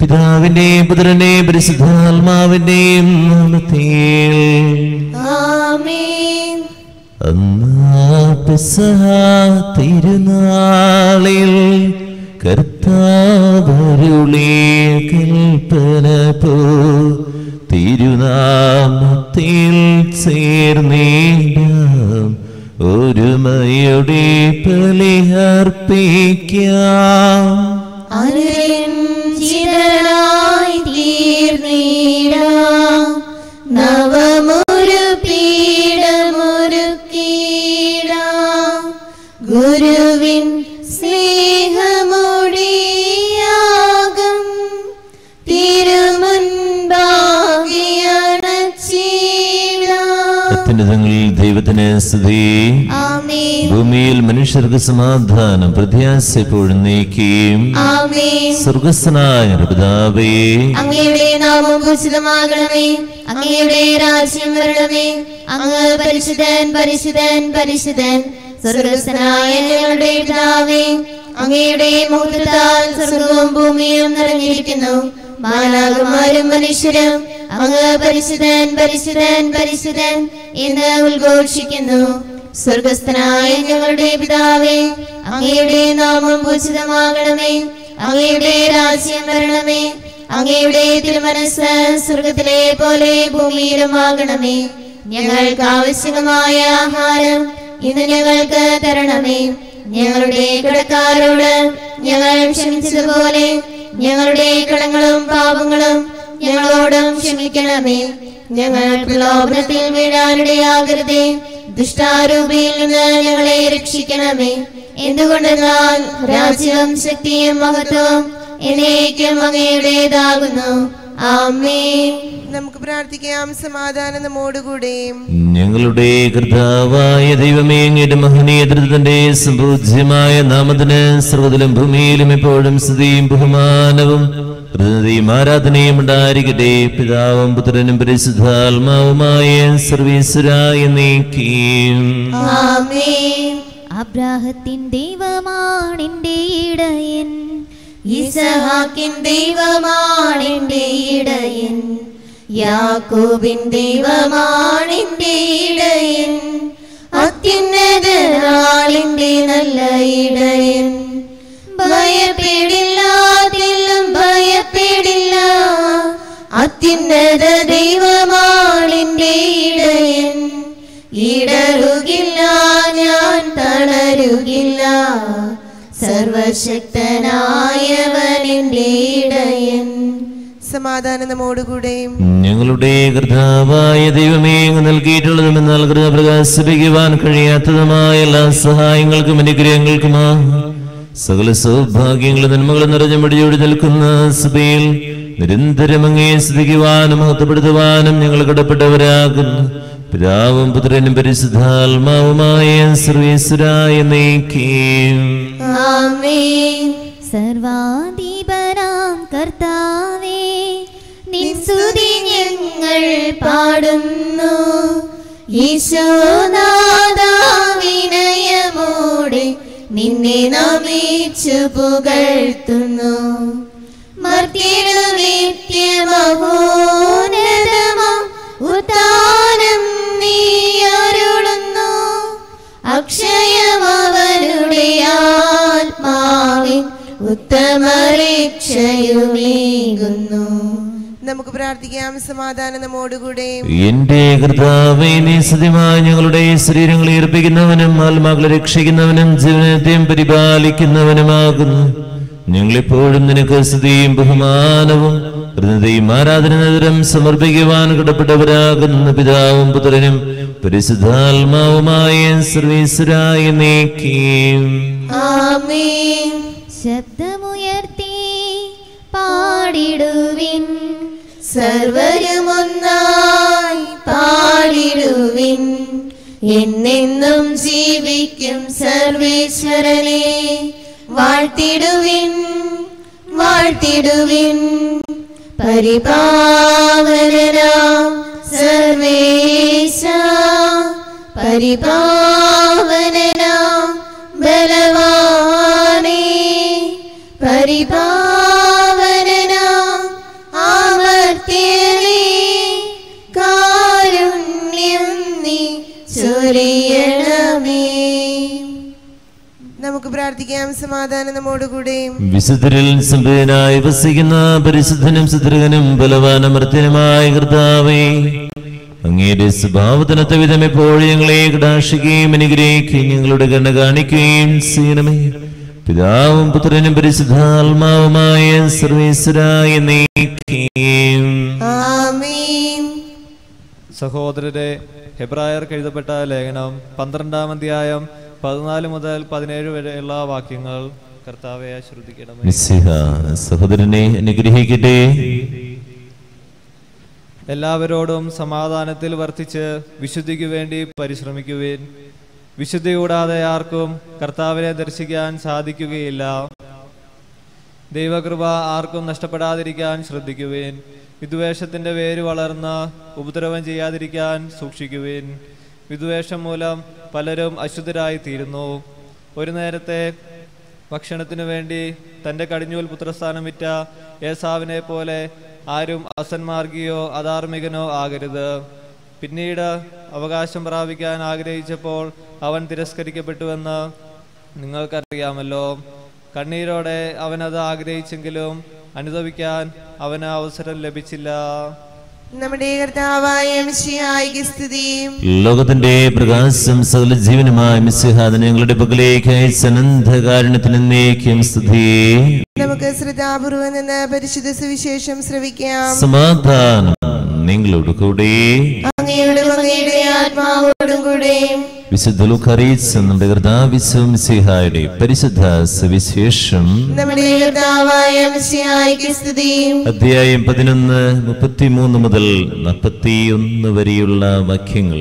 പിതാവിന്റെയും പുത്രന്റെയും പരിശുദ്ധാത്മാവിന്റെയും നാമത്തിൽ ആമേൻ അന്നാ പെസഹ തിരുനാളിൽ കർത്താവരുളിയ കൽപ്പന പോ തിരുനാമത്തിൽ ചേർന്നേരാം ഒരുമയുടെ ബലിയർപ്പിക്കാം അനുരഞ്ജിതനായി തീർന്നീടാം നവമൊരു പീഠമൊരുക്കീടാം ഗുരുവിൻ സ്നേഹമൊടിയാകം തിരുമുൻപാകിയണച്ചീടാം അത്യുന്നതങ്ങളിൽ ദൈവത്തിന് സ്തുതി ആമേൻ ഭൂമിയിൽ മനുഷ്യർക്ക് സമാധാനം പ്രത്യാശ എപ്പോഴും നീക്കുകയും ആമേൻ സ്വർഗസ്ഥനായ പിതാവേ അങ്ങയുടെ നാമം പൂജിതമാകണമേ അങ്ങയുടെ രാജ്യം വരണമേ അങ്ങ് പരിശുദ്ധൻ പരിശുദ്ധൻ പരിശുദ്ധൻ സ്വർഗസ്ഥനായ ഞങ്ങളുടെ പിതാവേ അങ്ങയുടെ മുഹൂർത്തത്താൽ സ്വർഗവും ഭൂമിയും നിറഞ്ഞിരിക്കുന്നു മാലാകുമാരും മനുഷ്യരും അങ്ങ് പരിശുദ്ധൻ പരിശുദ്ധൻ പരിശുദ്ധൻ എന്ന് ഉദ്ഘോഷിക്കുന്നു സ്വർഗസ്ഥനായ ഞങ്ങളുടെ പിതാവേ അങ്ങയുടെ നാമം പൂജിതമാകണമേ അങ്ങയുടെ രാജ്യം വരണമേ അങ്ങയുടെ തിരുമനസ് സ്വർഗത്തിലെ പോലെ ഭൂമിയിലുമാകണമേ ഞങ്ങൾക്ക് ആവശ്യമായ ആഹാരം ഇന്ന് ഞങ്ങൾക്ക് തരണമേ ഞങ്ങളുടെ കടക്കാരോട് ഞങ്ങൾ ക്ഷമിച്ചതുപോലെ ഞങ്ങളുടെ കടങ്ങളും പാപങ്ങളും ഞങ്ങളോടും ക്ഷമിക്കണമേ ഞങ്ങൾ പ്രലോഭനത്തിൽ വീഴാനിടയാകരുതേ ദുഷ്ടാരൂപിയിൽ നിന്ന് ഞങ്ങളെ രക്ഷിക്കണമേ എന്തുകൊണ്ടെന്നാൽ രാജ്യവും ശക്തിയും മഹത്വവും എന്നേക്കും അങ്ങയുടേതാകുന്നു ആമേൻ നമുക്ക് പ്രാർത്ഥിക്കാം സമാധാനം നമ്മോടുകൂടെയും ഞങ്ങളുടെ കർത്താവായ ദൈവമേ അങ്ങയുടെ മഹനീയതൃത്തിന്റെ സംപൂജ്യമായ നാമത്തിന് സർവ്വതിലും ഭൂമിയിലും എപ്പോഴും സ്തുതിയും ബഹുമാനവും ഹൃദയം ആരാധനയും ഉണ്ടായിരിക്കട്ടെ പിതാവും പുത്രനും പരിശുദ്ധാത്മാവുമായ സർവീശ്വരായ നീക്കിയും ആമേൻ അബ്രാഹത്തിൻ ദൈവമാണെന്റെ ഇടയൻ ഇസഹാക്കിൻ ദൈവമാണെന്റെ ഇടയൻ യാക്കോബിൻ ദൈവമാണെന്റെ ഇടയൻ അത്യുന്നതനാളിന്റെ നല്ല ഇടയൻ ഭയപ്പെടില്ലാതിലും ഭയപ്പെടില്ല അത്യുന്നത ദൈവമാണെന്റെ ഇടയൻ ഇടറുകില്ല ഞാൻ തളരുകില്ല സർവശക്തനായവൻ എന്റെ ഇടയൻ സമാധാനം നമ്മോടുകൂടെയും ഞങ്ങളുടെ കർത്താവായ ദൈവമേ അങ്ങ് നൽകിയിട്ടുള്ളതും എന്നാൽ കൃത പ്രകാശിപ്പിക്കുവാൻ കഴിയാത്തതുമായ എല്ലാ സഹായങ്ങൾക്കും അനുഗ്രഹങ്ങൾക്കുമാ സകല സൗഭാഗ്യങ്ങളും നന്മകളും നിറഞ്ഞ മടിയോടി നിൽക്കുന്ന സഭയിൽ നിരന്തരം അങ്ങേ സ്തുതിക്കുവാനും മഹത്വപ്പെടുത്തുവാനും ഞങ്ങൾ കടപ്പെട്ടവരാകുന്നു പിതാവും പുത്രനും പരിശുദ്ധാത്മാവുമായ സർവീശ്വരായ നീക്കിയും ആമേൻ സർവാധിപനാം കർത്താവേ നിൻ സ്തുതി ഞങ്ങൾ പാടുന്നു ഈശോനാദാവിനയമോടെ നിന്നെ നമിച്ചു പുകഴ്ത്തുന്നു മർത്തിനു നിത്യമഹോന്നതമാ ഉത്താനം നീ അരുളുന്നു അക്ഷയമവരുടെ ആത്മാവിൻ ഉത്തമരക്ഷയുമേകുന്നു നമുക്ക് പ്രാർത്ഥിക്കാം സമാധാനം നമ്മോടുകൂടെയും എന്റെ കർത്താവേ നീ സത്യമായി ഞങ്ങളുടെ ശരീരങ്ങളെ ഏർപ്പിക്കുന്നവനും ആത്മാക്കളെ രക്ഷിക്കുന്നവനും ജീവനത്തെയും പരിപാലിക്കുന്നവനുമാകുന്നു ഞങ്ങളെപ്പോഴും നിനക്ക് സ്തുതിയും ബഹുമാനവും ഹൃദയയും ആരാധനതരം സമർപ്പിക്കുവാൻ കടപ്പെട്ടവരാകുന്ന പിതാവും പുത്രനും പരിശുദ്ധാത്മാവുമായ സർവീശ്വരായ നീക്കിയും ആമേൻ ശബ്ദമുയർത്തി പാടിടുവിൻ സർവരുമൊന്നായി പാടിടുവിൻ എന്നെന്നും ജീവിക്കും സർവേശ്വരനെ വാഴ്ത്തിടുവിൻ വാഴ്ത്തിടുവിൻ പരിപാവനനാം സർവേശ പരിപാവനനാം ബലവാനേ പരിപാവനനാം സമാധാനം നമ്മോടുകൂടെയും വിശുദ്ധരിൽ സംപ്രീതനായി വസിക്കുന്ന പരിശുദ്ധനും സുദൃഗനും ബലവാനമർത്യനുമായ കർത്താവേ അങ്ങയുടെ സ്വഭാവത്തിനൊത്ത വിധം എപ്പോഴും ഞങ്ങളെ കടാക്ഷിക്കുകയും അനുഗ്രഹിക്കുകയും ഞങ്ങളുടെ കണ്ണ കാണിക്കുകയും ചെയ്യണമേ പിതാവും പുത്രനും പരിശുദ്ധാത്മാവുമായ സർവേശ്വരായ നീക്കുകയും ആമീൻ സഹോദരരെ ഹെബ്രായർക്ക് എഴുതപ്പെട്ട ലേഖനം പന്ത്രണ്ടാം അധ്യായം പതിനാല് മുതൽ പതിനേഴ് വരെയുള്ള വാക്യങ്ങൾ കർത്താവെ ശ്രദ്ധിക്കണമേ മിസ്സിഹ സഹോദരനെ അനുഗ്രഹിക്കട്ടെ എല്ലാവരോടും സമാധാനത്തിൽ വർത്തിച്ച് വിശുദ്ധിക്ക് വേണ്ടി പരിശ്രമിക്കുവിൻ വിശുദ്ധി കൂടാതെ ആർക്കും കർത്താവിനെ ദർശിക്കാൻ സാധിക്കുകയില്ല ദൈവകൃപ ആർക്കും നഷ്ടപ്പെടാതിരിക്കാൻ ശ്രദ്ധിക്കുവിൻ വിദ്വേഷത്തിന്റെ വേര് വളർന്ന് ഉപദ്രവം ചെയ്യാതിരിക്കാൻ സൂക്ഷിക്കുവിൻ വിദ്വേഷം മൂലം പലരും അശുദ്ധരായി തീരുന്നു ഒരു നേരത്തെ ഭക്ഷണത്തിനു വേണ്ടി തന്റെ കടിഞ്ഞൂൽ പുത്രസ്ഥാനം വിറ്റ ഏസാവിനെ പോലെ ആരും അസന്മാർഗിയോ അധാർമികനോ ആകരുത് പിന്നീട് അവകാശം പ്രാപിക്കാൻ ആഗ്രഹിച്ചപ്പോൾ അവൻ തിരസ്കരിക്കപ്പെട്ടുവെന്ന് നിങ്ങൾക്കറിയാമല്ലോ കണ്ണീരോടെ അവനത് ആഗ്രഹിച്ചെങ്കിലും അനുഭവിക്കാൻ അവന് അവസരം ലഭിച്ചില്ല നമ്മുടെ കർത്താവായ മിശിഹായിക്ക് സ്തുതിയും ലോകത്തിന്റെ പ്രകാശം സകല ജീവനുമായ മിസ്സിഹാദ് ഞങ്ങളുടെ പക്കലേക്ക് അയച്ച അനന്തകാരണത്തിന് എന്നേക്കും സ്തുതിയേ നമുക്ക് ശ്രദ്ധാപൂർവം നിന്ന് പരിശുദ്ധ സുവിശേഷം ശ്രവിക്കാം സമാധാനം നിങ്ങളോട് കൂടെ അങ്ങയുടെ അങ്ങയുടെ ആത്മാവോടും കൂടെയും വിശുദ്ധ ലൂക്ക് അറിയിച്ച നമ്മുടെ കർത്താവിശ്വം സിഹായുടെ പരിശുദ്ധ സുവിശേഷം നമ്മുടെ കർത്താവായ മിശിഹായിക്ക് സ്തുതിയും അധ്യായം പതിനൊന്ന് മുപ്പത്തിമൂന്ന് മുതൽ നാൽപ്പത്തിയൊന്ന് വരെയുള്ള വാക്യങ്ങൾ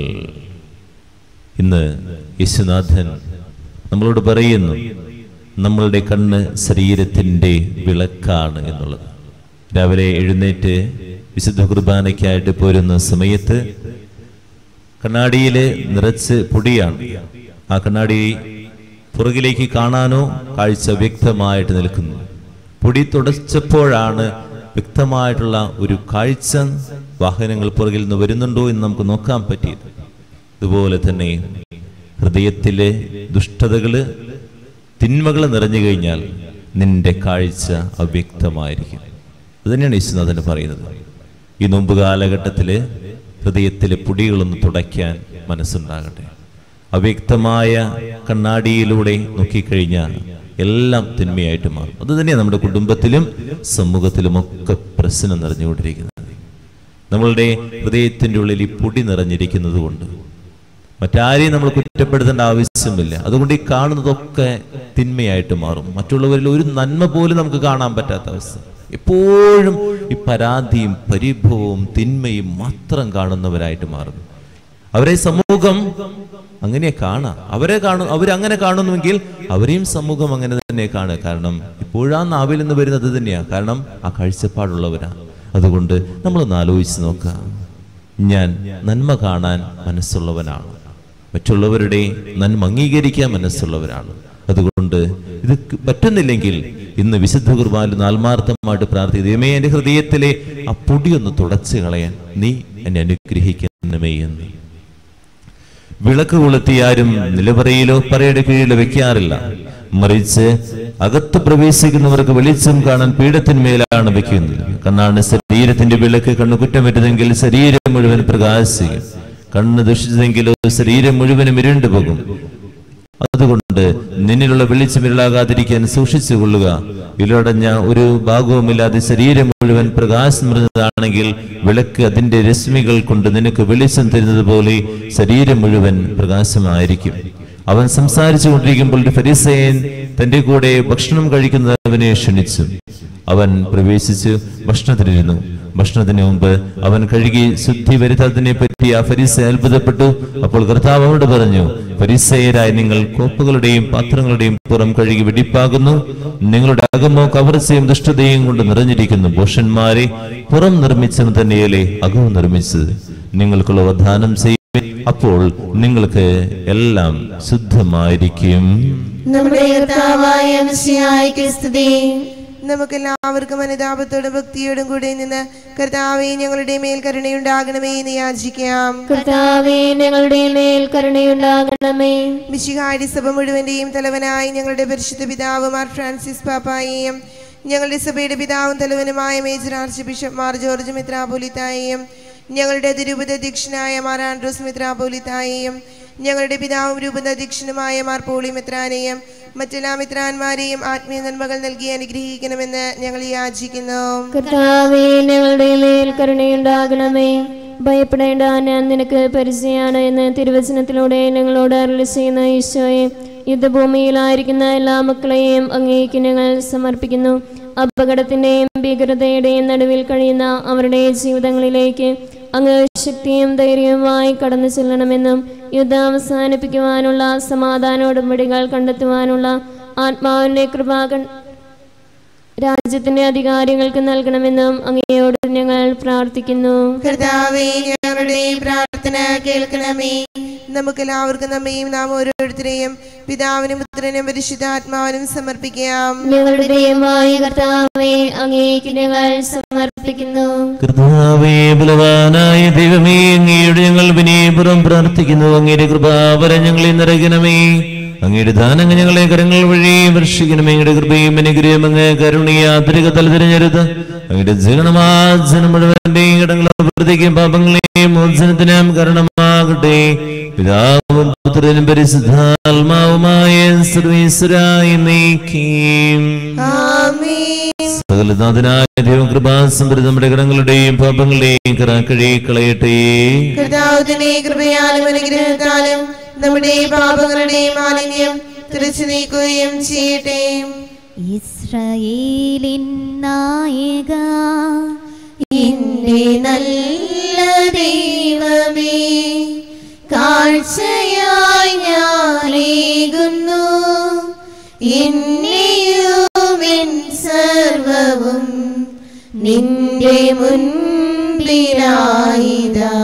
ഇന്ന് യേശുനാഥൻ നമ്മളോട് പറയുന്നു നമ്മളുടെ കണ്ണ് ശരീരത്തിൻ്റെ വിളക്കാണ് എന്നുള്ളത് രാവിലെ എഴുന്നേറ്റ് വിശുദ്ധ കുർബാനയ്ക്കായിട്ട് പോരുന്ന സമയത്ത് കണ്ണാടിയിൽ നിറച്ച് പൊടിയാണ് ആ കണ്ണാടി പുറകിലേക്ക് കാണാനോ കാഴ്ച വ്യക്തമായിട്ട് നിൽക്കുന്നു പൊടി തുടച്ചപ്പോഴാണ് വ്യക്തമായിട്ടുള്ള ഒരു കാഴ്ച വാഹനങ്ങൾ പുറകിൽ നിന്ന് വരുന്നുണ്ടോ എന്ന് നമുക്ക് നോക്കാൻ പറ്റിയത് അതുപോലെ തന്നെ ഹൃദയത്തിലെ ദുഷ്ടതകള് തിന്മകൾ നിറഞ്ഞു കഴിഞ്ഞാൽ നിന്റെ കാഴ്ച അവ്യക്തമായിരിക്കും അത് തന്നെയാണ് യേശുനാഥന് പറയുന്നത് ഈ നോമ്പ് കാലഘട്ടത്തില് ഹൃദയത്തിലെ പൊടികളൊന്ന് തുടയ്ക്കാൻ മനസ്സുണ്ടാകട്ടെ അവ്യക്തമായ കണ്ണാടിയിലൂടെ നോക്കിക്കഴിഞ്ഞാൽ എല്ലാം തിന്മയായിട്ട് മാറും അത് തന്നെയാണ് നമ്മുടെ കുടുംബത്തിലും സമൂഹത്തിലും ഒക്കെ പ്രശ്നം നിറഞ്ഞുകൊണ്ടിരിക്കുന്നത് നമ്മളുടെ ഹൃദയത്തിൻ്റെ ഉള്ളിൽ ഈ പൊടി നിറഞ്ഞിരിക്കുന്നത് കൊണ്ട് മറ്റാരെയും നമ്മൾ കുറ്റപ്പെടുത്തേണ്ട ആവശ്യമില്ല അതുകൊണ്ട് ഈ കാണുന്നതൊക്കെ തിന്മയായിട്ട് മാറും മറ്റുള്ളവരിൽ ഒരു നന്മ പോലും നമുക്ക് കാണാൻ പറ്റാത്ത അവസ്ഥ എപ്പോഴും ഈ പരാതിയും പരിഭവവും തിന്മയും മാത്രം കാണുന്നവരായിട്ട് മാറും അവരെ സമൂഹം അങ്ങനെ കാണാം അവരെ കാണും അവരങ്ങനെ കാണുന്നുവെങ്കിൽ അവരെയും സമൂഹം അങ്ങനെ തന്നെ കാണുക കാരണം ഇപ്പോഴാ നാവിൽ നിന്ന് വരുന്നത് തന്നെയാണ് കാരണം ആ കാഴ്ചപ്പാടുള്ളവരാണ് അതുകൊണ്ട് നമ്മളൊന്ന് ആലോചിച്ച് നോക്കാം ഞാൻ നന്മ കാണാൻ മനസ്സുള്ളവനാണ് മറ്റുള്ളവരുടെ നന്മ അംഗീകരിക്കാൻ മനസ്സുള്ളവരാണ് അതുകൊണ്ട് ഇത് പറ്റുന്നില്ലെങ്കിൽ ഇന്ന് വിശുദ്ധ കുർബാനിൽ ആത്മാർത്ഥമായിട്ട് പ്രാർത്ഥിക്കുക ദൈവമേ എൻ്റെ ഹൃദയത്തിലെ ആ പൊടിയൊന്ന് തുടച്ചു കളയാൻ നീ എന്നെ അനുഗ്രഹിക്കണമേ എന്ന് വിളക്ക് കൊളുത്തി ആരും നിലവറയിലോ പറയുടെ കീഴിലോ വെക്കാറില്ല മറിച്ച് അകത്ത് പ്രവേശിക്കുന്നവർക്ക് വെളിച്ചം കാണാൻ പീഠത്തിന്മേലാണ് വെക്കുന്നത് കണ്ണാണ് ശരീരത്തിന്റെ വിളക്ക് കണ്ണു കുറ്റം പറ്റുന്നെങ്കിൽ ശരീരം മുഴുവൻ പ്രകാശിക്കും കണ്ണ് ദുഷിച്ചതെങ്കിലോ ശരീരം മുഴുവനും ഇരുണ്ടു പോകും അതുകൊണ്ട് നിന്നിലുള്ള വെളിച്ചം ഇരുളാകാതിരിക്കാൻ സൂക്ഷിച്ചു കൊള്ളുക ഇരുളടഞ്ഞ ഒരു ഭാഗവുമില്ലാതെ ശരീരം മുഴുവൻ പ്രകാശം നിറഞ്ഞതാണെങ്കിൽ വിളക്ക് അതിന്റെ രശ്മികൾ കൊണ്ട് നിനക്ക് വെളിച്ചം തരുന്നത് പോലെ ശരീരം മുഴുവൻ പ്രകാശമായിരിക്കും അവൻ സംസാരിച്ചു കൊണ്ടിരിക്കുമ്പോൾ ഒരു ഫരിസയൻ തന്റെ കൂടെ ഭക്ഷണം കഴിക്കുന്നവനെ ക്ഷണിച്ചു അവൻ പ്രവേശിച്ച് ഭക്ഷണത്തിനിരുന്നു ഭക്ഷണത്തിന് മുമ്പ് അവൻ കഴുകി ശുദ്ധി വരുത്താത്തതിനെ പറ്റി ആ ഫരീസ അത്ഭുതപ്പെട്ടു അപ്പോൾ കർത്താവ് അവരോട് പറഞ്ഞു ഫരീസയരായ നിങ്ങൾ കോപ്പുകളുടെയും പാത്രങ്ങളുടെയും പുറം കഴുകി വെടിപ്പാകുന്നു നിങ്ങളുടെ അകമോ കവർച്ചയും ദുഷ്ടതയും കൊണ്ട് നിറഞ്ഞിരിക്കുന്നു ഭൂഷന്മാരെ പുറം നിർമ്മിച്ചവൻ തന്നെയല്ലേ അകവും നിർമ്മിച്ചത് നിങ്ങൾക്കുള്ള വധാനം ചെയ്യും അപ്പോൾ നിങ്ങൾക്ക് എല്ലാം ശുദ്ധമായിരിക്കും നമ്മുടെ കർത്താവായ മിശിഹായിക്ക് സ്തുതിയും നമുക്കെല്ലാവർക്കും അനുതാപത്തോടും ഭക്തിയോടും കൂടെ നിന്ന് കർത്താവെ ഞങ്ങളുടെ മേൽ കരുണയുണ്ടാകണമേ എന്ന് യാചിക്കാം കർത്താവേ ഞങ്ങളുടെ മേൽ കരുണയുണ്ടാകണമേ മിശിഹാടി സഭ മുഴുവന്റെയും തലവനായി ഞങ്ങളുടെ പരിശുദ്ധ പിതാവ് മാർ ഫ്രാൻസിസ് പാപ്പായെയും ഞങ്ങളുടെ സഭയുടെ പിതാവും തലവനുമായ major archbishop Mar George മിത്രാപോലിത്തായെയും ഞങ്ങളുടെ അതിരൂപത അധ്യക്ഷനായ മാർ ആൻഡ്രോസ് മിത്രാപോലിത്തായെയും ഞങ്ങളുടെ പിതാവും രൂപത അധ്യക്ഷനുമായ മാർ പോളി മിത്രാനെയും മറ്റെല്ലാ മിത്രാന്മാരെയും ആത്മീയ നന്മകൾ നൽകി അനുഗ്രഹിക്കണമെന്ന് ഞങ്ങൾ യാചിക്കുന്നു കർത്താവേ ഞങ്ങളുടെ മേൽ കരുണയുണ്ടാകണമേ ഭയപ്പെടേണ്ട ഞാൻ നിനക്ക് പരിചയമാണ് എന്ന് തിരുവചനത്തിലൂടെ ഞങ്ങളോട് അരുളി ചെയ്യുന്ന ഈശോയെ യുദ്ധഭൂമിയിലായിരിക്കുന്ന എല്ലാ മക്കളെയും അങ്ങേക്ക് ഞങ്ങൾ സമർപ്പിക്കുന്നു അപകടത്തിന്റെയും ഭീകരതയുടെയും നടുവിൽ കഴിയുന്ന അവരുടെ ജീവിതങ്ങളിലേക്ക് അങ്ങ് ശക്തിയും ധൈര്യവുമായി കടന്നു ചെല്ലണമെന്നും യുദ്ധം അവസാനിപ്പിക്കുവാനുള്ള സമാധാന ഉടമ്പടികൾ കണ്ടെത്തുവാനുള്ള ആത്മാവിന്റെ കൃപാകൺ രാജ്യത്തിന്റെ അധികാരികൾക്ക് നൽകണമെന്നും അങ്ങയോട് ഞങ്ങൾ പ്രാർത്ഥിക്കുന്നു കർത്താവേ ഞങ്ങളുടെ പ്രാർത്ഥന കേൾക്കണമേ നമുക്കെല്ലാവർക്കും നമ്മയും നാം ഓരോരുത്തരെയും പിതാവിനും പുത്രനും പരിശുദ്ധാത്മാവിനും സമർപ്പിക്കാം ഞങ്ങളുടെ ദൈവമായ കർത്താവെ അങ്ങേക്ക് ഞങ്ങൾ സമർപ്പിക്കുന്നു കർത്താവേ ബലവാനായ ദൈവമേ അങ്ങയുടെ ഞങ്ങൾ വിനയപുറം പ്രാർത്ഥിക്കുന്നു അങ്ങയുടെ കൃപാവരം ഞങ്ങളെ നിറയ്ക്കണമേ അങ്ങയുടെ ദാനങ്ങൾ ഞങ്ങളെ കരങ്ങൾ വഴി വർഷിക്കണമേ അങ്ങയുടെ കൃപയും അനുഗ്രഹം അങ്ങ് കരുണയാത്രിക തല തിരഞ്ഞെടുത്ത് അങ്ങയുടെ ജീവനമാജനം മുഴുവന്റെയും കടങ്ങളും പ്രതിക്കും പാപങ്ങളെയും മോചനത്തിനും കരണമാകട്ടെ പിതാവും പുത്രനും പരിശുദ്ധാത്മാവുമായ സർവീശ്വരായി നീക്കും ആമേൻ സകലനാഥനായ ദൈവം കൃപാസമ്പരി നമ്മുടെ കടങ്ങളുടെയും പാപങ്ങളുടെയും കറാക്കഴി കളയട്ടെ കർത്താവിന്റെ കൃപയാലും അനുഗ്രഹത്താലും നമ്മുടെ പാപങ്ങളുടെയും മാലിന്യം തിരിച്ചു നീക്കുകയും ചെയ്യട്ടെ ഇസ്രയേലിൻ നായക എന്റെ നല്ല ദൈവമേ കാഴ്ചയായി ഞാനേകുന്നു എന്നെയും എൻ സർവവും നിന്റെ മുൻപിലായിതാ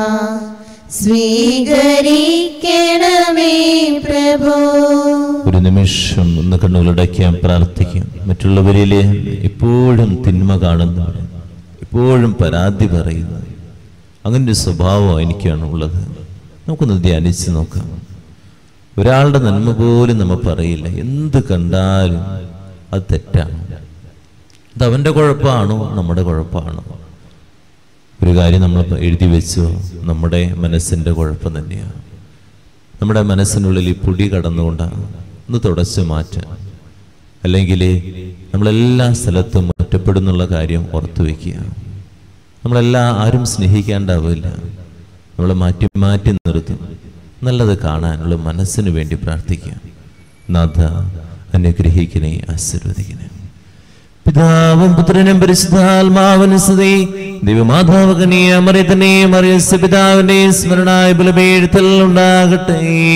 സ്വീകരിക്കണമേ പ്രഭോ ഒരു നിമിഷം ഒന്ന് കണ്ണുകളടയ്ക്കാൻ പ്രാർത്ഥിക്കും മറ്റുള്ളവരിലെ എപ്പോഴും തിന്മ കാണുന്നവർ എപ്പോഴും പരാതി പറയുന്നത് അങ്ങനെ ഒരു സ്വഭാവം എനിക്കാണ് ഉള്ളത് നമുക്കൊന്ന് ധ്യാനിച്ച് നോക്കാം ഒരാളുടെ നന്മ പോലും നമ്മൾ പറയില്ല എന്ത് കണ്ടാലും അത് തെറ്റാണ് അത് അവൻ്റെ കുഴപ്പമാണോ നമ്മുടെ കുഴപ്പമാണോ ഒരു കാര്യം നമ്മൾ എഴുതി വെച്ചോ നമ്മുടെ മനസ്സിൻ്റെ കുഴപ്പം തന്നെയാണ് നമ്മുടെ മനസ്സിനുള്ളിൽ ഈ പൊടി കടന്നുകൊണ്ടാണ് ഒന്ന് തുടച്ചു മാറ്റാം അല്ലെങ്കിൽ നമ്മളെല്ലാ സ്ഥലത്തും ഒറ്റപ്പെടുന്നുള്ള കാര്യം ഓർത്തു വയ്ക്കുക നമ്മളെല്ലാം ആരും സ്നേഹിക്കാണ്ടാവില്ല നമ്മളെ മാറ്റി മാറ്റി നിർത്തും നല്ലത് കാണാനുള്ള മനസ്സിന് വേണ്ടി പ്രാർത്ഥിക്കുക നാഥ അനുഗ്രഹിക്കണേ ആശീർവദിക്കണേ പിതാവും പുത്രനും പരിശുദ്ധാത്മാവനും സ്തുതി ദൈവമാതാവകനീയ മറിയത്തിനെയും മറിയസ് പിതാവിന്റെ സ്മരണായ ബലപീഴുത്തൽ ഉണ്ടാകട്ടെ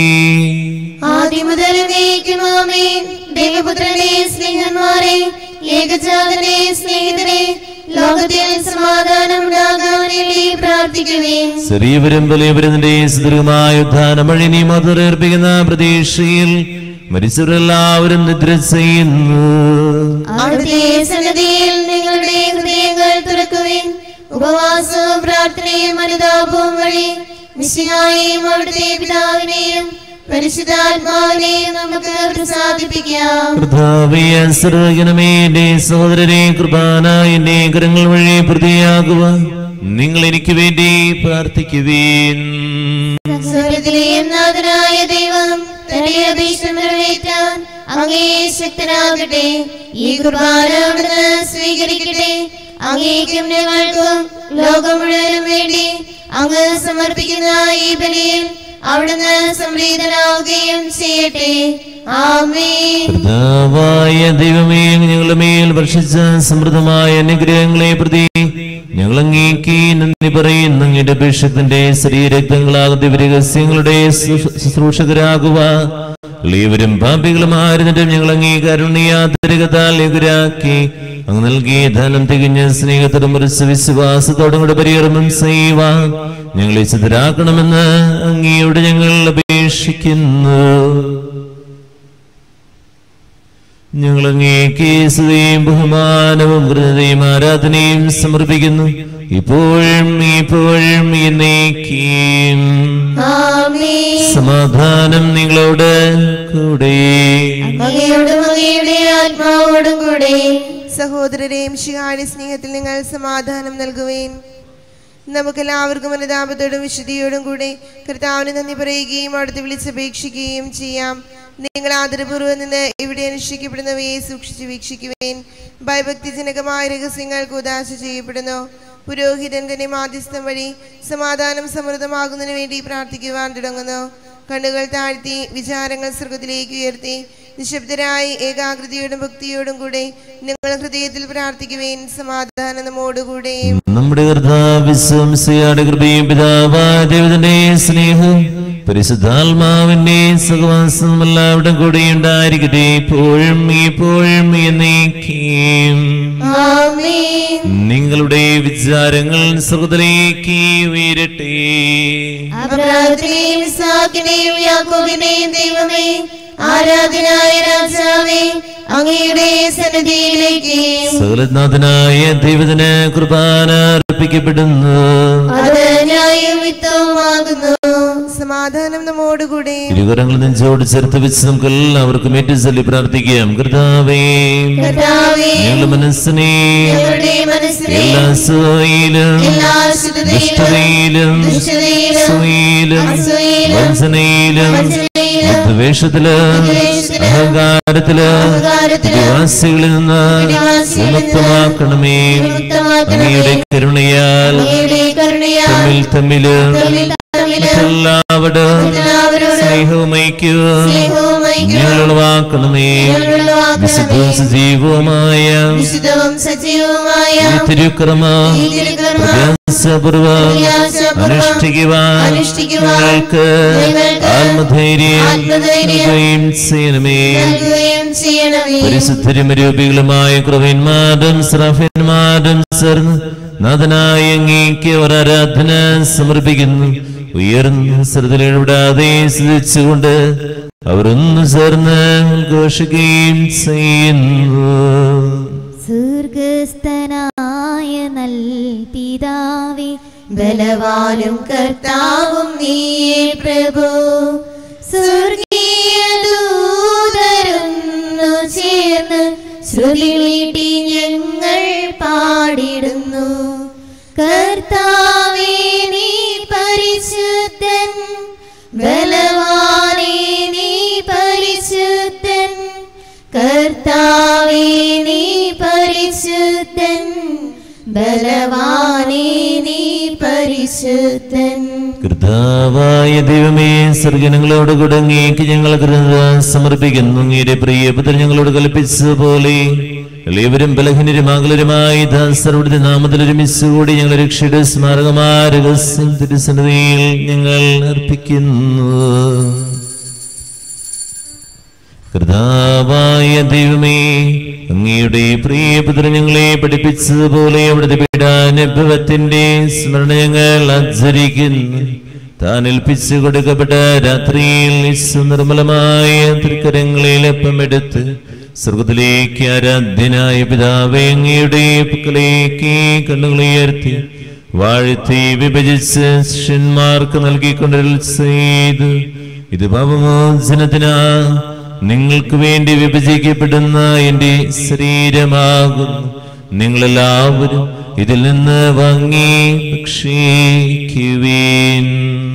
ആദ്യം മുതൽ നീക്കുമാമേ ദൈവപുത്രനെ സ്നേഹന്മാരെ ഏകജാതനെ സ്നേഹിതരെ ലോകത്തിൽ സമാധാനം ഉണ്ടാകാൻ വേണ്ടി പ്രാർത്ഥിക്കുവേൻ ചെറിയവരും വലിയവരുടെ സുദീർഘമായ ഉദ്ധാനം വഴി നീ മധുരേർപ്പിക്കുന്ന പ്രതീക്ഷയിൽ മരിച്ചവരെല്ലാവരും നിദ്ര ചെയ്യുന്നു അവിടുത്തെ സന്നദ്ധിയിൽ നിങ്ങളുടെ ഹൃദയങ്ങൾ തുറക്കുവിൻ ഉപവാസവും പ്രാർത്ഥനയും അനുതാപവും വഴി മിശിഹായെയും അവിടുത്തെ പിതാവിനെയും പരിശുദ്ധാത്മാവിനെയും നമുക്ക് പ്രസാദിപ്പിക്കാം കർത്താവേ സർവജനമേ എന്റെ സഹോദരനെ കൃപാന എന്റെ കരങ്ങൾ വഴി പ്രതിയാകുക നിങ്ങൾ എനിക്ക് വേണ്ടി പ്രാർത്ഥിക്കുവേൻ സ്വർഗത്തിലെയും നാഥനായ ദൈവം തന്റെ അഭീഷ്ടം നിറവേറ്റാൻ അങ്ങേ ശക്തനാകട്ടെ ഈ കുർബാന അവിടുന്ന് സ്വീകരിക്കട്ടെ അങ്ങേക്കും ഞങ്ങൾക്കും ലോകം മുഴുവനും വേണ്ടി അങ്ങ് സമർപ്പിക്കുന്ന ഈ ബലിയിൽ അവിടുന്ന് സംപ്രീതനാവുകയും ചെയ്യട്ടെ ആമേൻ കർത്താവായ ദൈവമേ അങ്ങ് ഞങ്ങളുടെ മേൽ വർഷിച്ച സമൃദ്ധമായ അനുഗ്രഹങ്ങളെ പ്രതി ഞങ്ങൾ അങ്ങേക്ക് നന്ദി പറയുന്നു അങ്ങയുടെ അപേക്ഷത്തിന്റെ ശരീരക്തങ്ങളാകുന്ന രഹസ്യങ്ങളുടെ ശുശ്രൂ- ശുശ്രൂഷകരാകുക എളിയവരും പാപികളുമായിരുന്നിട്ടും ഞങ്ങൾ അംഗീകാരുണ്യാതിരകത്താൽ എതിരാക്കി അങ്ങ് നൽകിയ ധനം തികഞ്ഞ സ്നേഹത്തോടും മുറിച്ച വിശ്വാസത്തോടും കൂടെ പരികർമ്മം ചെയ്യുവാൻ ഞങ്ങളെ ചിതരാക്കണമെന്ന് അങ്ങയോട് ഞങ്ങൾ അപേക്ഷിക്കുന്നു ഞങ്ങൾ അങ്ങേക്ക് സ്തുതിയും ബഹുമാനവും കൃതയും ആരാധനയും സമർപ്പിക്കുന്നു ഇപ്പോഴും ഇപ്പോഴും എന്നേക്കും ആമേൻ സമാധാനം നിങ്ങളോട് കൂടെ അങ്ങയോടും അങ്ങയുടെ ആത്മാവോടും കൂടെ സഹോദരരെയും ശിഹാടി സ്നേഹത്തിൽ നിങ്ങൾ സമാധാനം നൽകുവേൻ നമുക്കെല്ലാവർക്കും അനുതാപത്തോടും വിശുദ്ധിയോടും കൂടെ കർത്താവിന് നന്ദി പറയുകയും അവിടുത്തെ വിളിച്ചപേക്ഷിക്കുകയും ചെയ്യാം നിങ്ങൾ ആദരപൂർവ്വം നിന്ന് ഇവിടെ അനുഷ്ഠിക്കപ്പെടുന്നവയെ സൂക്ഷിച്ച് വീക്ഷിക്കുവേൻ ഭയഭക്തിജനകമായ രഹസ്യങ്ങൾക്ക് ഉദാശ ചെയ്യപ്പെടുന്നു പുരോഹിതൻ തന്നെ മാധ്യസ്ഥം വഴി സമാധാനം സമൃദ്ധമാകുന്നതിന് വേണ്ടി പ്രാർത്ഥിക്കുവാൻ തുടങ്ങുന്നു കണ്ണുകൾ താഴ്ത്തി വിചാരങ്ങൾ സ്വർഗത്തിലേക്ക് ഉയർത്തി നിശബ്ദരായി ഏകാഗ്രതയോടും ഭക്തിയോടും കൂടെ നിങ്ങൾ ഹൃദയത്തിൽ പ്രാർത്ഥിക്കുവേൻ സമാധാനം നമ്മോടുകൂടെ നമ്മുടെ കർത്താവിശ്വംസയുടെ കൃപയും പിതാവായ ദൈവത്തിന്റെ സ്നേഹവും പരിശുദ്ധാത്മാവിന്റെ സഹവാസം എല്ലാവരുടെ കൂടെ ഉണ്ടായിരിക്കട്ടെ ഇപ്പോഴും ഇപ്പോഴും എന്നേക്കും ആമേൻ നിങ്ങളുടെ വിചാരങ്ങൾ സ്വർഗത്തിലേക്ക് ഉയരട്ടെ അബ്രാഹത്തിനെയും ഇസാക്കിനെയും യാക്കോബിനെയും ദൈവമേ ആരാധനായ രാജാവേ അങ്ങയുടെ സന്നിധിയിലേക്ക് സകലനാഥനായ ദൈവത്തിന് കുർബാന അർപ്പിക്കപ്പെടുന്നു അത് ന്യായവും യുക്തവുമാകുന്നു സമാധാനം നമ്മോടുകൂടെ ഇരുകരങ്ങൾ നെഞ്ചോട് ചേർത്ത് വെച്ച് നമുക്ക് എല്ലാവർക്കും ഏറ്റുചൊല്ലി പ്രാർത്ഥിക്കാം കർത്താവേ കർത്താവേ ഞങ്ങളുടെ മനസ്സിനെ ഞങ്ങളുടെ മനസ്സിനെ എല്ലാ സോയിലും എല്ലാ അശുദ്ധതയിലും ദുഷ്ടതയിലും ദുഷ്ടതയിലും സൂയിലും അസൂയയിലും വഞ്ചനയിലും വഞ്ചനയിലും വിദ്വേഷത്തില് വിദ്വേഷത്തില് അഹങ്കാരത്തില് അഹങ്കാരത്തില് നിവാസികളിൽ നിന്ന് വിശ്വാസികളിൽ നിന്ന് വിമുക്തമാക്കണമേ വിമുക്തമാക്കണമേ. അങ്ങയുടെ കരുണയാൽ അങ്ങയുടെ കരുണയാൽ തമ്മിൽ തമ്മില് തമ്മിൽ തമ്മില് എല്ലാവരും എല്ലാവരോടും സ്നേഹവും ഐക്യവും സ്നേഹവും ഐക്യവും ഞങ്ങളുളവാക്കണമേ ഞങ്ങളുളവാക്കണമേ. വിശുദ്ധവും സജീവവുമായ വിശുദ്ധവും സജീവവുമായ ഈ തിരുക്രമ ഈ തിരുക്കർമ്മ പ്രയാസപൂർവം പ്രയാസപൂർവ്വം അനുഷ്ഠിക്കുവാൻ അനുഷ്ഠിക്കുവാൻ ഞങ്ങൾക്ക് ഞങ്ങൾക്ക് ആത്മധൈര്യം ആത്മധൈര്യം നൽകുകയും ചെയ്യണമേ നൽകുകയും ചെയ്യണമേ പരിശുദ്ധരും രൂപികളുമായ കൃപന്മാരും സ്രഫന്മാരും ചേർന്ന് നാഥനായ അങ്ങേക്ക് ഒരു ആരാധന സമർപ്പിക്കുന്നു ഉയർന്ന ശ്രദ്ധയിലൂടാതെ സ്തുതിച്ചുകൊണ്ട് അവരൊന്നു ചേർന്ന് ഉദ്ഘോഷിക്കുകയും ചെയ്യുന്നു സ്വർഗസ്ഥനായ നൽ പിതാവേ ബലവാനും കർത്താവും നീയേ പ്രഭു സ്വർഗീയ ദൂതരൊന്നു ചേർന്ന് ശ്രുതി വീട്ടി ഞങ്ങൾ പാടിടുന്നു കർത്താവേ നീ പരിശുദ്ധൻ ബലവാനേ നീ പരിശുദ്ധൻ കർത്താവേ നീ പരിശുദ്ധൻ ബലവാനേ നീ പരിശുദ്ധൻ കർത്താവായ ദൈവമേ സർഗനങ്ങളോട് കുടങ്ങിയേക്ക് ഞങ്ങൾ കൃത സമർപ്പിക്കുന്നു അങ്ങയുടെ പ്രിയപുത്രൻ ഞങ്ങളോട് കൽപ്പിച്ചതുപോലെ എളിയവരും ബലഹീനരും ആകുലരുമായി ദാസരുടെ നാമത്തിൽ ഒരുമിച്ചുകൂടി ഞങ്ങൾ രക്ഷയുടെ സ്മാരകമായ രഹസ്യം തിരുസന്നിധിയിൽ ഞങ്ങൾ അർപ്പിക്കുന്നു കർത്താവായ ദൈവമേ അങ്ങയുടെ പ്രിയപുത്രൻ ഞങ്ങളെ പഠിപ്പിച്ചതുപോലെ അവിടുത്തെ പീഡാനുഭവത്തിന്റെ സ്മരണ ഞങ്ങൾ ആചരിക്കുന്നു താൻ ഏൽപ്പിച്ചു കൊടുക്കപ്പെട്ട രാത്രിയിൽ നിസ്സു നിർമ്മലമായ തൃക്കരങ്ങളിൽ അപ്പമെടുത്ത് സ്വർഗത്തിലേക്ക് ആരാധ്യനായ പിതാവേ അങ്ങയുടെ പക്കലേക്ക് കണ്ണുകളുയർത്തി വാഴ്ത്തി വിഭജിച്ച് ശിഷ്യന്മാർക്ക് നൽകിക്കൊണ്ടൊരു ചെയ്തു ഇത് പാപമോചനത്തിനാ നിങ്ങൾക്ക് വേണ്ടി വിഭജിക്കപ്പെടുന്ന എന്റെ ശരീരമാകുന്നു നിങ്ങളെല്ലാവരും ഇതിൽ നിന്ന് വാങ്ങി ഭക്ഷിക്കുവീൻ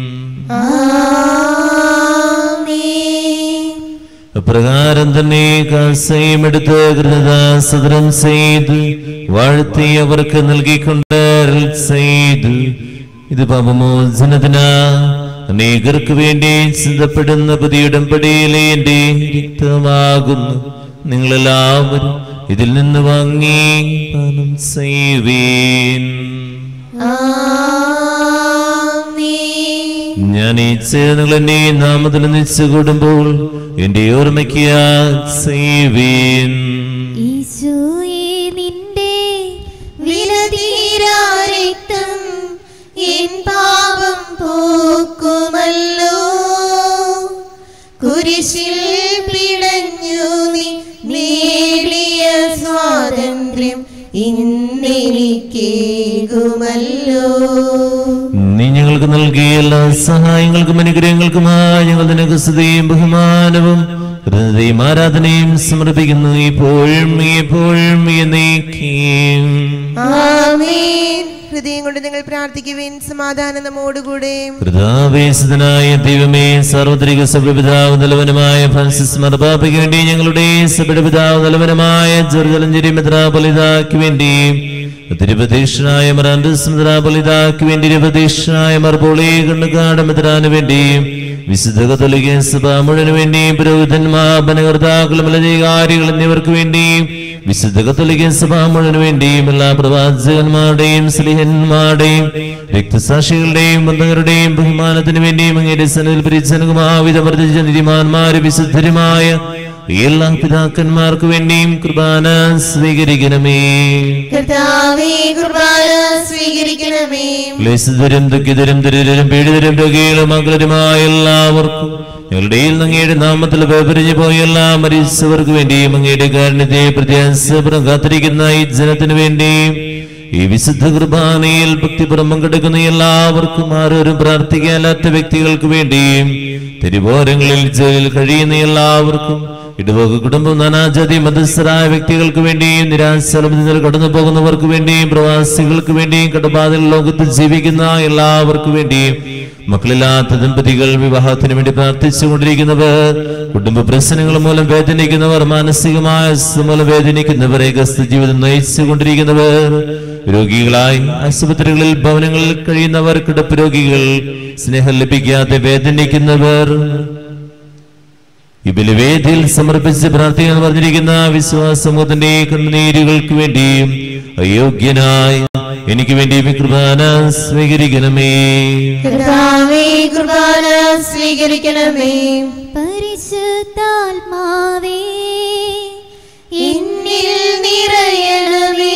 ആമേൻ അപ്രകാരം തന്നെ കാസയും എടുത്ത് കൃതദാസതരം ചെയ്ത് വാഴ്ത്തി അവർക്ക് നൽകിക്കൊണ്ട് അരുൾ ചെയ്തു ഇത് പാപമോചനത്തിനാ അനേകർക്ക് വേണ്ടി ചിന്തപ്പെടുന്ന പുതിയ ഉടമ്പടിയിലെ എന്റെ രക്തമാകുന്നു നിങ്ങളെല്ലാവരും ഇതിൽ നിന്ന് വാങ്ങി പാനം ചെയ്യുവീൻ ആമേൻ ഞാൻ ഈ നിങ്ങൾ എന്നെ നാമത്തിൽ നിച്ചു കൂടുമ്പോൾ എന്റെ ഓർമ്മയ്ക്ക് ചെയ്യുവീൻ ഈശോയെ നിന്റെ വിലതീരാ രക്തം എൻ പാപം പോക്കുമല്ലോ കുരിശിൽ പിടഞ്ഞു നീ ഏകുമല്ലോ നീ ഞങ്ങൾക്ക് നൽകിയ എല്ലാ സഹായങ്ങൾക്കും അനുഗ്രഹങ്ങൾക്കുമായി ഞങ്ങൾ നിനക്ക് സ്തുതിയും ബഹുമാനവും ഹൃദയം ആരാധനയും സമർപ്പിക്കുന്നു ഇപ്പോഴും എപ്പോഴും എന്നേക്കും ആമേൻ ഹൃദയം കൊണ്ട് നിങ്ങൾ പ്രാർത്ഥിക്കുവിൻ സമാധാനം നമ്മോടുകൂടെ കൃതാവേശിതനായ ദൈവമേ സാർവത്രിക സഭപിതാവ് നലവനുമായ ഫ്രാൻസിസ് മർബാപ്പയ്ക്ക് വേണ്ടി ഞങ്ങളുടെ സഭയുടെ പിതാവ് നലവനുമായ ജെറുജലഞ്ചേരി മെത്രാപൊലിതാക്ക് വേണ്ടി തിരുപതീക്ഷനായ മറാൻഡസ് മെത്രാപൊലിതാക്ക് വേണ്ടി തിരുപതീക്ഷനായ മർബോളി കണ്ണുകാട് മെത്രാന് വേണ്ടി വിശുദ്ധ കത്തോലിക്ക സഭ മുഴുവന് വേണ്ടി പുരോഹിതന്മാർ ഭരണകർത്താക്കളും അധികാരികൾ എന്നിവർക്ക് വേണ്ടി വിശുദ്ധ കത്തോലിക്ക സഭ മുഴുവന് വേണ്ടിയും എല്ലാ പ്രവാചകന്മാരുടെയും സ്ലിഹന്മാരുടെയും രക്തസാക്ഷികളുടെയും ബന്ധങ്ങളുടെയും ബഹുമാനത്തിന് വേണ്ടിയും അങ്ങയുടെ സനൽ പരിചനകുമാവിധവർദ്ധിച്ച നിധിമാന്മാര് വിശുദ്ധരുമായ എല്ലാ പിതാക്കന്മാർക്ക് വേണ്ടിയും കുർബാന സ്വീകരിക്കണമേ കർത്താവേ കുർബാന സ്വീകരിക്കണമേ ക്ലേശതരും ദുഃഖിതരും ദരിദ്രരും പീഡിതരും രോഗികളും മംഗളരുമായ എല്ലാവർക്കും ഞങ്ങളുടെ അങ്ങയുടെ നാമത്തിൽ വേപരിഞ്ഞു പോയ എല്ലാ മരിച്ചവർക്ക് വേണ്ടിയും അങ്ങയുടെ കാരണത്തെ പ്രത്യാസപുരം കാത്തിരിക്കുന്ന ഈ ജനത്തിന് വേണ്ടിയും ഈ വിശുദ്ധ കുർബാനയിൽ ഭക്തിപുറം പങ്കെടുക്കുന്ന എല്ലാവർക്കും ആരോരും പ്രാർത്ഥിക്കാനാത്ത വ്യക്തികൾക്ക് വേണ്ടിയും തിരുവോരങ്ങളിൽ ജയിലിൽ കഴിയുന്ന എല്ലാവർക്കും ഇടവക കുടുംബം നാനാജാതി മതസ്ഥരായ വ്യക്തികൾക്ക് വേണ്ടിയും നിരാശലത്തിൽ കടന്നു പോകുന്നവർക്ക് വേണ്ടിയും പ്രവാസികൾക്ക് വേണ്ടിയും കടബാധകൾ ലോകത്ത് ജീവിക്കുന്ന എല്ലാവർക്കും വേണ്ടിയും മക്കളില്ലാത്ത ദമ്പതികൾ വിവാഹത്തിന് വേണ്ടി പ്രാർത്ഥിച്ചുകൊണ്ടിരിക്കുന്നവർ കുടുംബ പ്രശ്നങ്ങൾ മൂലം വേദനിക്കുന്നവർ മാനസികമായ അസ്വസ്ഥത മൂലം വേദനിക്കുന്നവർ ഏകസ്ഥ ജീവിതം നയിച്ചുകൊണ്ടിരിക്കുന്നവർ രോഗികളായി ആശുപത്രികളിൽ ഭവനങ്ങളിൽ കഴിയുന്നവർ കിടപ്പ് രോഗികൾ സ്നേഹം ലഭിക്കാതെ വേദനിക്കുന്നവർ ഈ ബലിവേദിയിൽ സമർപ്പിച്ച് പ്രാർത്ഥിക്കാൻ പറഞ്ഞിരിക്കുന്ന വിശ്വാസ സമൂഹത്തിന്റെ കണ്ണുനീരുകൾക്ക് വേണ്ടിയും അയോഗ്യനായി എനിക്ക് വേണ്ടി ഈ കുർബാന സ്വീകരിക്കണമേ കർത്താവേ കുർബാന സ്വീകരിക്കണമേ പരിശുദ്ധാത്മാവേ എന്നിൽ നിറയണമേ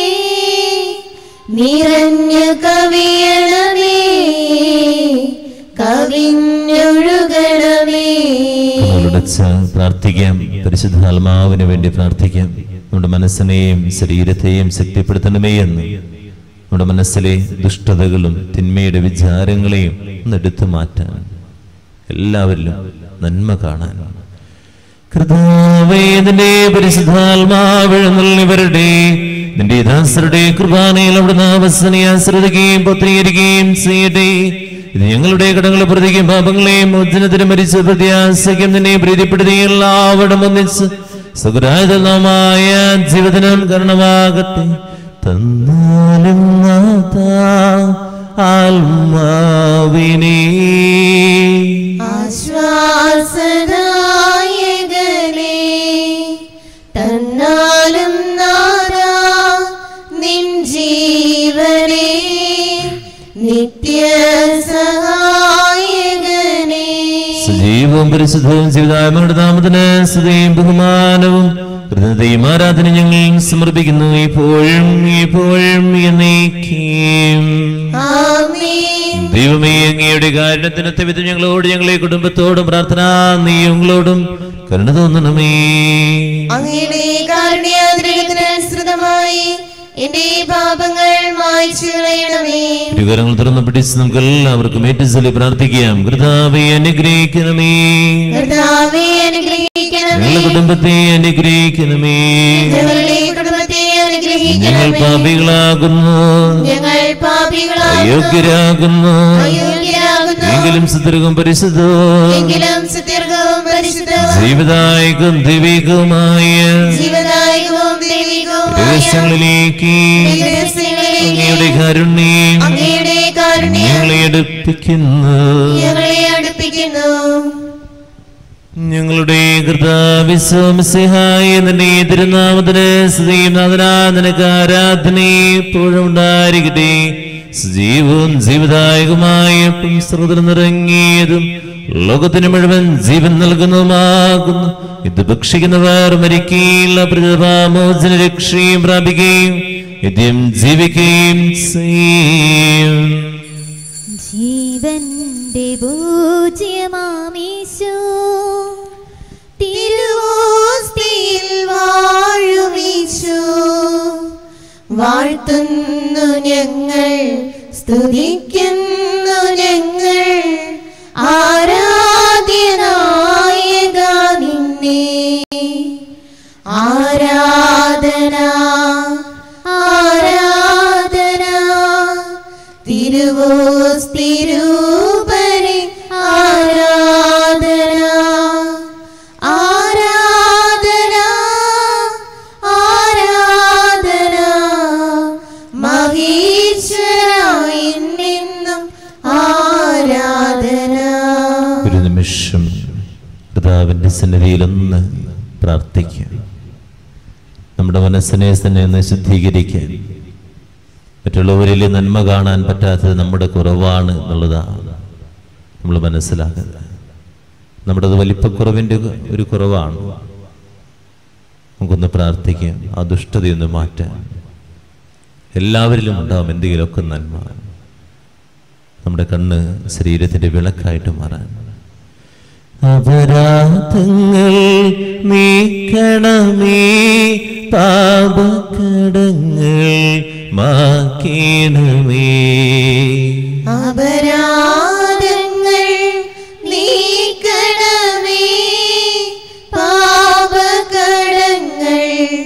നിറഞ്ഞു കവിയണമേ കവിഞ്ഞൊഴുകണമേ നമ്മളടച്ച് പ്രാർത്ഥിക്കാം പരിശുദ്ധാത്മാവിന് വേണ്ടി പ്രാർത്ഥിക്കാം നമ്മുടെ മനസ്സിനെയും ശരീരത്തെയും ശക്തിപ്പെടുത്തണമേ എന്ന് നമ്മുടെ മനസ്സിലെ ദുഷ്ടതകളും തിന്മയുടെ വിചാരങ്ങളെയും ഒന്ന് എടുത്തു മാറ്റാൻ എല്ലാവരിലും നന്മ കാണാൻ കൃതാവേദന്റെ പരിശുദ്ധാത്മാവിഴുന്നവരുടെ നിന്റെ ദാസരുടെ കൃപാനയിൽ അവിടുന്ന് അവസനെ ആശ്രദിക്കുകയും പത്രീകരിക്കുകയും ചെയ്യട്ടെ ഇത് ഞങ്ങളുടെ കടങ്ങളെ പ്രതിക്കും പാപങ്ങളെയും മോചനത്തിന് മരിച്ച പ്രത്യാശയ്ക്കും നിന്നെ പ്രീതിപ്പെടുത്തി എല്ലാവരും ഒന്നിച്ച് സുഖരാജനമായ ജീവിതനം കാരണമാകട്ടെ തന്നാലും നാഥ ആത്മാവിനേ ആശ്വാസദായകനേ തന്നാലും നാദാ നിൻ ജീവനേ നിത്യ സഹായകനേ സജീവവും പരിശുദ്ധവും ജീവിതാത്മയുടെ നാമത്തിന് സ്തുതിയും ബഹുമാനവും കൃതജ്ഞതയും ആരാധന ഞങ്ങൾ സമർപ്പിക്കുന്നു ഇപ്പോഴും ഇപ്പോഴും എന്നേക്കും ആമേൻ ദൈവമേ അങ്ങയുടെ കാരണത്തിനത്തെ വിധം ഞങ്ങളോട് ഞങ്ങളെ കുടുംബത്തോടും പ്രാർത്ഥന നീയങ്ങളോടും കരുണ തോന്നണമേ അങ്ങയുടെ കാരുണ്യാതിരകത്തിനനുസൃതമായി എന്റെ പാപങ്ങൾ മായ്ച്ചു കളയണമേ ഇരുകരങ്ങൾ തുറന്ന് പിടിച്ച് നമുക്ക് എല്ലാവർക്കും ഏറ്റുചൊല്ലി പ്രാർത്ഥിക്കാം കൃതാവെ അനുഗ്രഹിക്കണമേ കർത്താവേ അനുഗ്രഹിക്കണമേ ഞങ്ങളുടെ കുടുംബത്തെ അനുഗ്രഹിക്കണമേ ഞങ്ങളുടെ കുടുംബത്തെ ഞങ്ങൾ അനുഗ്രഹിക്കണമേ പാപികളാകുന്നു ഞങ്ങൾ പാപികളാകുന്നു അയോഗ്യരാകുന്നു അയോഗ്യരാകുന്നു എങ്കിലും സുദീർഘം പരിശുദ്ധോ എങ്കിലും സുദീർഘവും പരിശുദ്ധവും ജീവിതായകം ദൈവികവുമായ ജീവദായകവും ദൈവികവുമായ രഹസ്യങ്ങളിലേക്ക് രഹസ്യങ്ങളിലേക്ക് അങ്ങയുടെ കാരുണ്യം അങ്ങയുടെ കാരുണ്യം ഞങ്ങളെ അടുപ്പിക്കുന്നു ഞങ്ങളെ അടുപ്പിക്കുന്നു ഞങ്ങളുടെ കൃതാവിശ്വസിഹായ നിന്റെ തിരുനാമത്തിന് സ്ത്രീനാഥനാ നിനക്ക് ആരാധന എപ്പോഴും ഉണ്ടായിരിക്കട്ടെ സജീവവും ജീവദായകമായ സ്രോതൽ നിറങ്ങിയതും ലോകത്തിന് മുഴുവൻ ജീവൻ നൽകുന്നതുമാകുന്നു ഇത് ഭക്ഷിക്കുന്നവർ മരിക്കുകയില്ല പ്രതിഭാമോചന രക്ഷയും പ്രാപിക്കുകയും നിത്യം ജീവിക്കുകയും ചെയ്യും ജീവന്റെ പൂജ്യമാമീശോ തിരുവോസ്തിയിൽ വാഴുമീശു വാഴ്ത്തുന്നു ഞങ്ങൾ സ്തുതിക്കുന്നു ഞങ്ങൾ ആരാധ്യനായക നിന്നെ ആരാധന ആരാധന തിരുവോസ് തിരുപരി ആരാധന ആരാധന ആരാധന മഹേശ്വരായി നിന്നും ആരാധന ഒരു നിമിഷം കർത്താവിൻ്റെ സന്നിധിയിലൊന്ന് പ്രാർത്ഥിക്കുക നമ്മുടെ മനസ്സിനെ തന്നെ ഒന്ന് ശുദ്ധീകരിക്കാൻ മറ്റുള്ളവരിൽ നന്മ കാണാൻ പറ്റാത്തത് നമ്മുടെ കുറവാണ് എന്നുള്ളതാണ് നമ്മൾ മനസ്സിലാക്കുന്നത് നമ്മുടെ അത് വലിപ്പക്കുറവിൻ്റെ ഒരു കുറവാണ് നമുക്കൊന്ന് പ്രാർത്ഥിക്കാം ആ ദുഷ്ടതയൊന്ന് മാറ്റാൻ എല്ലാവരിലും ഉണ്ടാവും എന്തെങ്കിലുമൊക്കെ നന്മ നമ്മുടെ കണ്ണ് ശരീരത്തിന്റെ വിളക്കായിട്ട് മാറാൻ അപരാധങ്ങൾ നീക്കണമേ പാപകടങ്ങൾ മാക്കണമേ അപരാധങ്ങൾ നീക്കണമേ പാപകടങ്ങൾ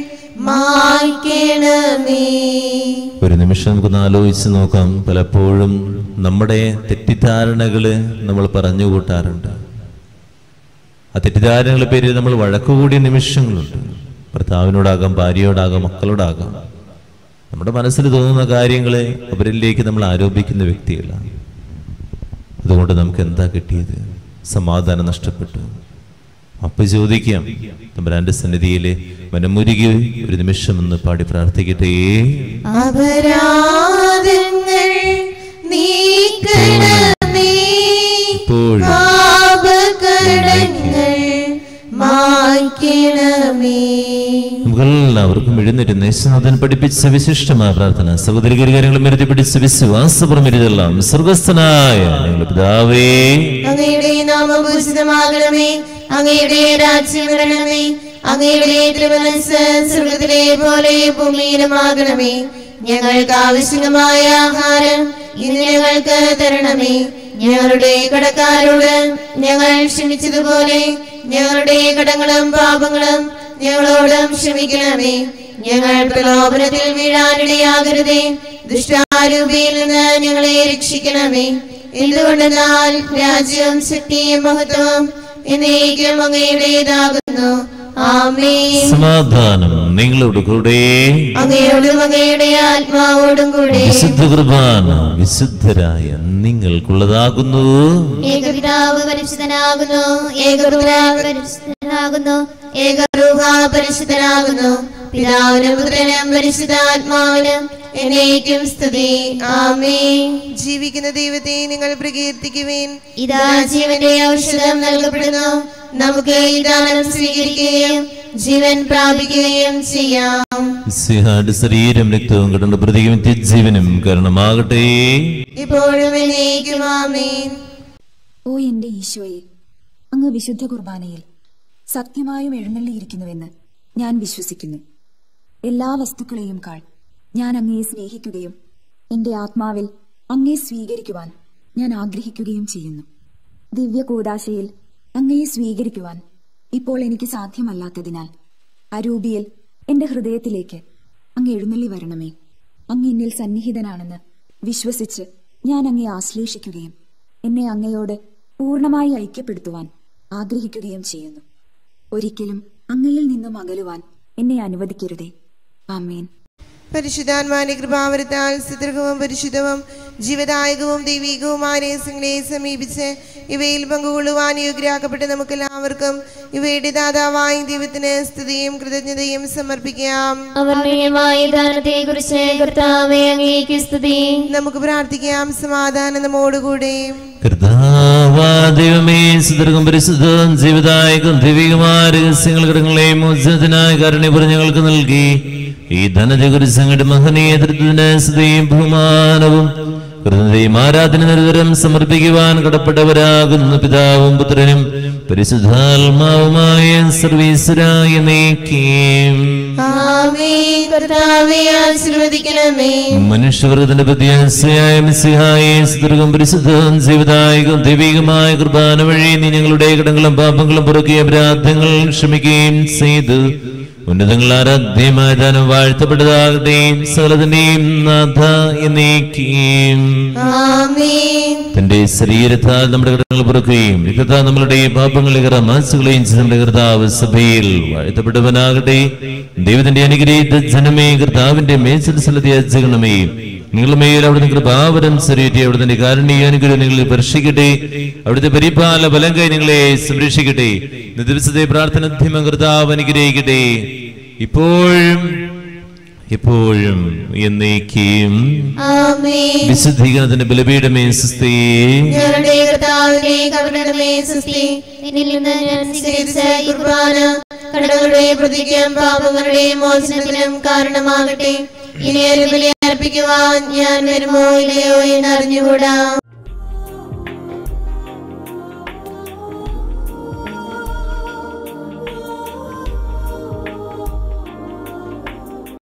മായ്ക്കണമേ ഒരു നിമിഷം നമുക്കൊന്ന് ആലോചിച്ച് നോക്കാം പലപ്പോഴും നമ്മുടെ തെറ്റിദ്ധാരണകള് നമ്മൾ പറഞ്ഞു കൂട്ടാറുണ്ട് ആ തെറ്റിദ്ധാരണകളുടെ പേരിൽ നമ്മൾ വഴക്കുകൂടിയ നിമിഷങ്ങളുണ്ട് ഭർത്താവിനോടാകാം ഭാര്യയോടാകാം മക്കളോടാകാം നമ്മുടെ മനസ്സിൽ തോന്നുന്ന കാര്യങ്ങളെ അവരിലേക്ക് നമ്മൾ ആരോപിക്കുന്ന വ്യക്തികളാണ് അതുകൊണ്ട് നമുക്ക് എന്താ കിട്ടിയത് സമാധാനം നഷ്ടപ്പെട്ടു അപ്പൊ ചോദിക്കാം തമ്പുരാന്റെ സന്നിധിയിലെ മനമുരുകി ഒരു നിമിഷം ഒന്ന് പാടി പ്രാർത്ഥിക്കട്ടെ അപരാധങ്ങൾ നീക്കണമേ ഇപ്പോഴും പാപകടങ്ങൾ മായ്ക്കണമേ നമുക്കെല്ലാവർക്കും എഴുന്നേറ്റ് യേശുനാഥൻ പഠിപ്പിച്ച വിശിഷ്ടമായ പ്രാർത്ഥന സഹോദരി കാര്യങ്ങളും എഴുതി പിടിച്ച വിശ്വാസപുറം എഴുതെല്ലാം സ്വർഗസ്ഥനായ ഞങ്ങളുടെ പിതാവേ അങ്ങയുടെ നാമം പൂജിതമാകണമേ അങ്ങയുടെ രാജ്യം വരണമേ അങ്ങയുടെ തിരുമനസ് സ്വർഗത്തിലെ പോലെ ഭൂമിയിലുമാകണമേ ഞങ്ങൾക്ക് ആവശ്യമായ ആഹാരം ഇന്ന് ഞങ്ങൾക്ക് തരണമേ ഞങ്ങളുടെ കടക്കാരോട് ഞങ്ങൾ ക്ഷമിച്ചതുപോലെ ഞങ്ങളുടെ കടങ്ങളും പാപങ്ങളും ഞങ്ങളോടും ക്ഷമിക്കണമേ ഞങ്ങൾ പ്രലോഭനത്തിൽ വീഴാനിടയാകരുതേ ദുഷ്ടാരൂപിയിൽ നിന്ന് ഞങ്ങളെ രക്ഷിക്കണമേ എന്തുകൊണ്ടെന്നാൽ രാജ്യവും ശക്തിയും മഹത്വവും എന്നേക്കും അങ്ങയുടേതാകുന്നു ആമേ സമാധാനം നിങ്ങളോട് കൂടെ അങ്ങയോടും അങ്ങയുടെ ആത്മാവോടും കൂടെ വിശുദ്ധ കുർബാന വിശുദ്ധരായ നിങ്ങൾക്കുള്ളതാകുന്നു ഏകപിതാവ് പരിശുദ്ധനാകുന്നു ഏകപുത്രാവ് പരിശുദ്ധനാകുന്നു ഏകരൂഹ പരിശുദ്ധനാകുന്നു പിതാവിനും പുത്രനും പരിശുദ്ധാത്മാവിനും എന്നേക്കും സ്തുതി ആമേ ജീവിക്കുന്ന ദൈവത്തെ നിങ്ങൾ പ്രകീർത്തിക്കുവേൻ ഇതാ ജീവന്റെ ഔഷധം നൽകപ്പെടുന്നു നമുക്ക് ഈ ദാനം സ്വീകരിക്കുകയും ജീവൻ പ്രാപിക്കുകയും ചെയ്യാം സിഹാട് ശരീരം രക്തവും കിടന്ന പ്രതിയും ജീവനും കാരണമാകട്ടെ ഇപ്പോഴും എന്നേക്കും ആമേൻ ഓ എന്റെ ഈശോയെ അങ്ങ് വിശുദ്ധ കുർബാനയിൽ സത്യമായും എഴുന്നള്ളിയിരിക്കുന്നുവെന്ന് ഞാൻ വിശ്വസിക്കുന്നു എല്ലാ വസ്തുക്കളെയും കാൾ ഞാൻ അങ്ങയെ സ്നേഹിക്കുകയും എന്റെ ആത്മാവിൽ അങ്ങയെ സ്വീകരിക്കുവാൻ ഞാൻ ആഗ്രഹിക്കുകയും ചെയ്യുന്നു ദിവ്യ കൂടാശയിൽ അങ്ങയെ സ്വീകരിക്കുവാൻ ഇപ്പോൾ എനിക്ക് സാധ്യമല്ലാത്തതിനാൽ അരൂപിയിൽ എന്റെ ഹൃദയത്തിലേക്ക് അങ്ങ് എഴുന്നള്ളി വരണമേ അങ്ങ് എന്നിൽ സന്നിഹിതനാണെന്ന് വിശ്വസിച്ച് ഞാൻ അങ്ങയെ ആശ്ലേഷിക്കുകയും എന്നെ അങ്ങയോട് പൂർണ്ണമായി ഐക്യപ്പെടുത്തുവാൻ ആഗ്രഹിക്കുകയും ചെയ്യുന്നു ഒരിക്കലും അങ്ങയിൽ നിന്നും അകലുവാൻ എന്നെ അനുവദിക്കരുതേ ആമേൻ പരിശുദ്ധാത്മാന്റെ കൃപാവരത്താൽ സുദൃഢവും പരിശുദ്ധവും ജീവദായകവും ദൈവികവുമായ രഹസ്യങ്ങളെ സമീപിച്ച് ഇവയിൽ പങ്കുകൊള്ളുവാൻ യോഗ്യരാക്കപ്പെട്ട നമുക്കെല്ലാവർക്കും ഇവയുടെ ദാതാവായ ദൈവത്തിന് സ്തുതിയും കൃതജ്ഞതയും സമർപ്പിക്കാം അവർണീയമായ ദാനത്തെ കുറിച്ച് കർത്താവെ അങ്ങേക്ക് സ്തുതി നമുക്ക് പ്രാർത്ഥിക്കാം സമാധാനം നമ്മോടുകൂടെ കർത്താവാ ദൈവമേ സുദീർഘം പരിശുദ്ധവും ജീവിതായകം ദൈവികമായ രഹസ്യങ്ങൾ ഘടകങ്ങളെയും മോചനത്തിനായ കാരണപുരം ഞങ്ങൾക്ക് നൽകി ഈ ധനത്തെ കുറിച്ച് അങ്ങയുടെ മഹനീയ തൃത്വത്തിന് സ്തുതിയും ബഹുമാനവും കൃതയും ആരാധന നിരന്തരം സമർപ്പിക്കുവാൻ കടപ്പെട്ടവരാകുന്ന പിതാവും പുത്രനും പരിശുദ്ധാത്മാവുമായ സർവീശ്വരായ നീക്കിയും ആമേൻ കർത്താവെ ആശീർവദിക്കണമേ മനുഷ്യവർഗത്തിന്റെ പ്രത്യാശയായ മിസ്സിഹായെ സ്തുർഗം പരിശുദ്ധവും ജീവിതായകം ദൈവികമായ കുർബാന വഴി നീ ഞങ്ങളുടെ കടങ്ങളും പാപങ്ങളും പുറക്കിയ അപരാധങ്ങൾ ക്ഷമിക്കുകയും ചെയ്തു ഉന്നതങ്ങൾ ആരാധ്യമായ ദാനം വാഴ്ത്തപ്പെട്ടതാകട്ടെ സകലത്തിന്റെയും നാഥ എന്നേക്കും ആമേൻ തന്റെ ശരീരത്താൽ നമ്മുടെ കടങ്ങൾ പുറക്കുകയും രക്തത്താൽ നമ്മളുടെ പാപങ്ങളെ മാസുകളെയും ചെയ്ത നമ്മുടെ കർത്താവ് സഭയിൽ വാഴ്ത്തപ്പെട്ടവനാകട്ടെ ദൈവത്തിന്റെ അനുഗ്രഹിത ജനമേ കർത്താവിന്റെ മേച്ചിൽ സ്ഥലത്തെ അച്ചകണമേ നിങ്ങളുടെ മേൽ അവിടുന്ന് കൃപാവരം സ്വരീറ്റി അവിടുത്തെ കാരുണ്യ അനുഗ്രഹം നിങ്ങളിൽ സ്പർശിക്കട്ടെ അവിടുത്തെ പരിപാല ബലം കൈ നിങ്ങളെ സംരക്ഷിക്കട്ടെ ഇന്ന് ദിവസത്തെ പ്രാർത്ഥന കർത്താവ് അനുഗ്രഹിക്കട്ടെ ഇപ്പോഴും എപ്പോഴും എന്നേക്കും ആമേൻ വിശുദ്ധീകരണത്തിന്റെ ബലപീഠമേ സുസ്ഥിയെ ഞങ്ങളുടെ കർത്താവിന്റെ കരുണമേ സുസ്തി നിന്നിൽ നിന്ന് ഞാൻ സ്വീകരിച്ച ഈ കുർബാന കടകളുടെ പ്രതിക്കും പാപങ്ങളുടെ മോചനത്തിനും കാരണമാകട്ടെ ഇനി ഒരു ബലി അർപ്പിക്കുവാൻ ഞാൻ വരുമോ ഇല്ലയോ എന്ന് അറിഞ്ഞുകൂടാ